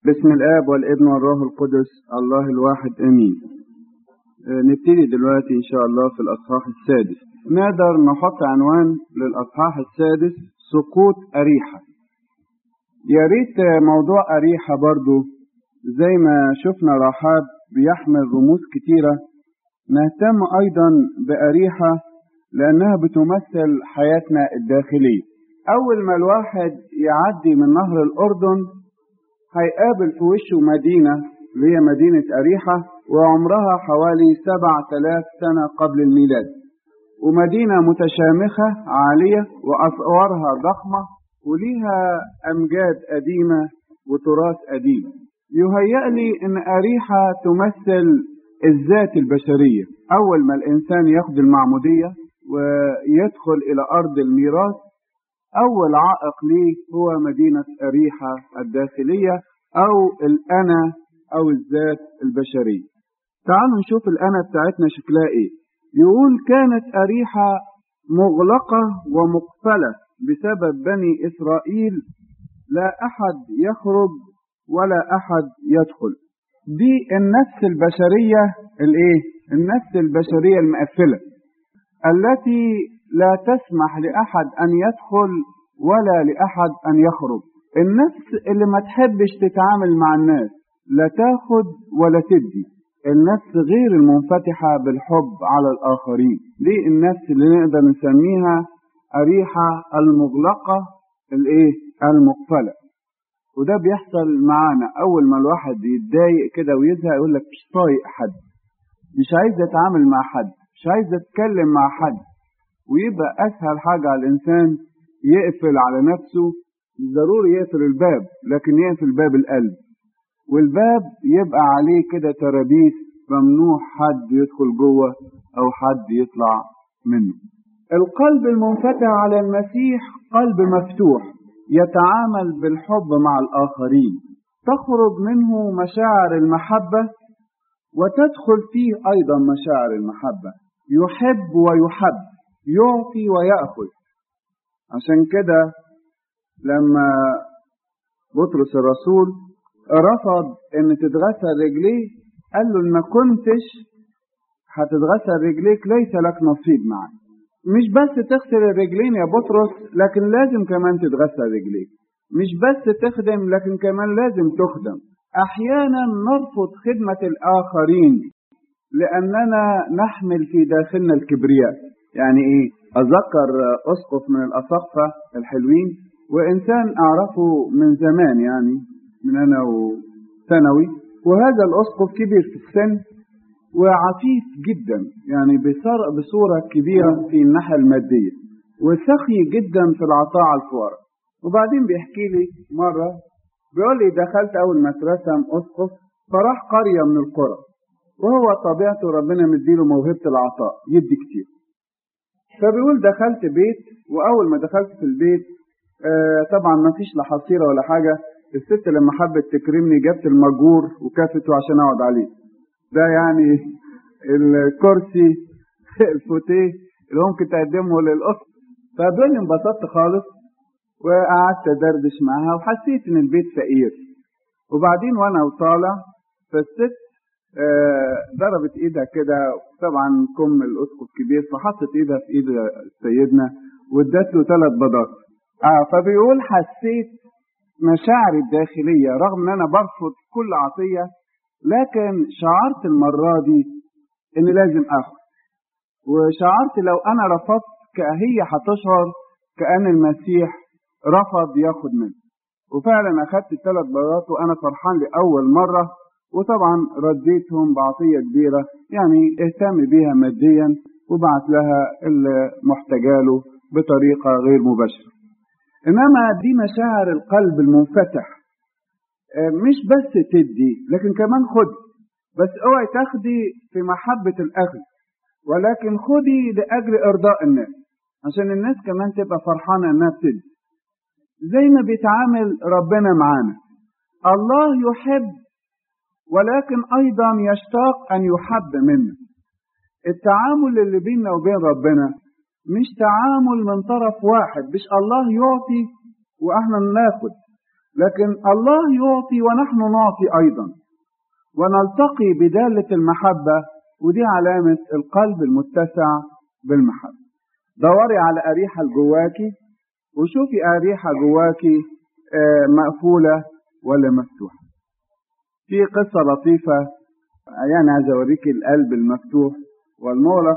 بسم الآب والابن والروح القدس الله الواحد آمين آه، نبتدي دلوقتي إن شاء الله في الأصحاح السادس نقدر نحط عنوان للأصحاح السادس سقوط أريحة يا ريت آه، موضوع أريحة برضو زي ما شفنا رحاب بيحمل رموز كتيرة نهتم أيضا بأريحة لأنها بتمثل حياتنا الداخلية أول ما الواحد يعدي من نهر الأردن هيقابل في وشه مدينة اللي هي مدينة أريحة وعمرها حوالي سبع تلاف سنة قبل الميلاد ومدينة متشامخة عالية وأسوارها ضخمة وليها أمجاد قديمة وتراث قديم يهيأ لي أن أريحة تمثل الذات البشرية أول ما الإنسان ياخد المعمودية ويدخل إلى أرض الميراث أول عائق ليه هو مدينة أريحة الداخلية أو الأنا أو الذات البشرية تعالوا نشوف الأنا بتاعتنا شكلها إيه يقول كانت أريحة مغلقة ومقفلة بسبب بني إسرائيل لا أحد يخرج ولا أحد يدخل دي النفس البشرية الإيه؟ النفس البشرية المقفلة التي لا تسمح لأحد أن يدخل ولا لأحد أن يخرج النفس اللي ما تحبش تتعامل مع الناس لا تاخد ولا تدي النفس غير المنفتحة بالحب على الآخرين دي النفس اللي نقدر نسميها أريحة المغلقة الإيه المقفلة وده بيحصل معانا أول ما الواحد يتضايق كده ويزهق يقول لك مش طايق حد مش عايز أتعامل مع حد مش عايز أتكلم مع حد ويبقى أسهل حاجة على الإنسان يقفل على نفسه ضروري يقفل الباب لكن يقفل باب القلب والباب يبقى عليه كده ترابيس ممنوع حد يدخل جوه أو حد يطلع منه القلب المنفتح على المسيح قلب مفتوح يتعامل بالحب مع الآخرين تخرج منه مشاعر المحبة وتدخل فيه أيضا مشاعر المحبة يحب ويحب يعطي ويأخذ عشان كده لما بطرس الرسول رفض ان تتغسل رجليه قال له ان ما كنتش هتتغسل رجليك ليس لك نصيب معي مش بس تغسل الرجلين يا بطرس لكن لازم كمان تتغسل رجليك مش بس تخدم لكن كمان لازم تخدم احيانا نرفض خدمة الاخرين لاننا نحمل في داخلنا الكبرياء يعني ايه اتذكر اسقف من الاساقفه الحلوين وانسان اعرفه من زمان يعني من انا وثانوي وهذا الاسقف كبير في السن وعفيف جدا يعني بصورة كبيرة في الناحية المادية وسخي جدا في العطاء على الفقراء وبعدين بيحكي لي مرة بيقول لي دخلت أول ما اترسم أسقف فراح قرية من القرى وهو طبيعته ربنا مديله موهبة العطاء يدي كتير فبيقول دخلت بيت وأول ما دخلت في البيت آه طبعا ما فيش لا حصيرة ولا حاجة الست لما حبت تكرمني جبت المجور وكافته عشان أقعد عليه ده يعني الكرسي الفوتيه اللي ممكن تقدمه للأسرة فبيقول لي انبسطت خالص وقعدت أدردش معاها وحسيت إن البيت فقير وبعدين وأنا وطالع فالست آه ضربت ايدها كده طبعا كم الاسقف كبير فحطت ايدها في ايد سيدنا وادت له ثلاث بيضات آه فبيقول حسيت مشاعري الداخلية رغم ان انا برفض كل عطية لكن شعرت المرة دي ان لازم اخد وشعرت لو انا رفضت هي هتشعر كأن المسيح رفض ياخد منه وفعلا اخدت الثلاث بيضات وانا فرحان لاول مرة وطبعا رديتهم بعطية كبيرة يعني اهتم بيها ماديا وبعت لها اللي محتاجاله بطريقة غير مباشرة إنما دي مشاعر القلب المنفتح مش بس تدي لكن كمان خد بس اوعي تاخدي في محبة الأخذ ولكن خدي لأجل إرضاء الناس عشان الناس كمان تبقى فرحانة إنها بتدي زي ما بيتعامل ربنا معانا الله يحب ولكن أيضا يشتاق أن يحب منا التعامل اللي بيننا وبين ربنا مش تعامل من طرف واحد مش الله يعطي وإحنا ناخد لكن الله يعطي ونحن نعطي أيضا ونلتقي بدالة المحبة ودي علامة القلب المتسع بالمحبة دوري على أريحة جواكي وشوفي أريحة جواكي مقفولة ولا مفتوحة في قصة لطيفة يعني عايز أوريك القلب المفتوح والمغلق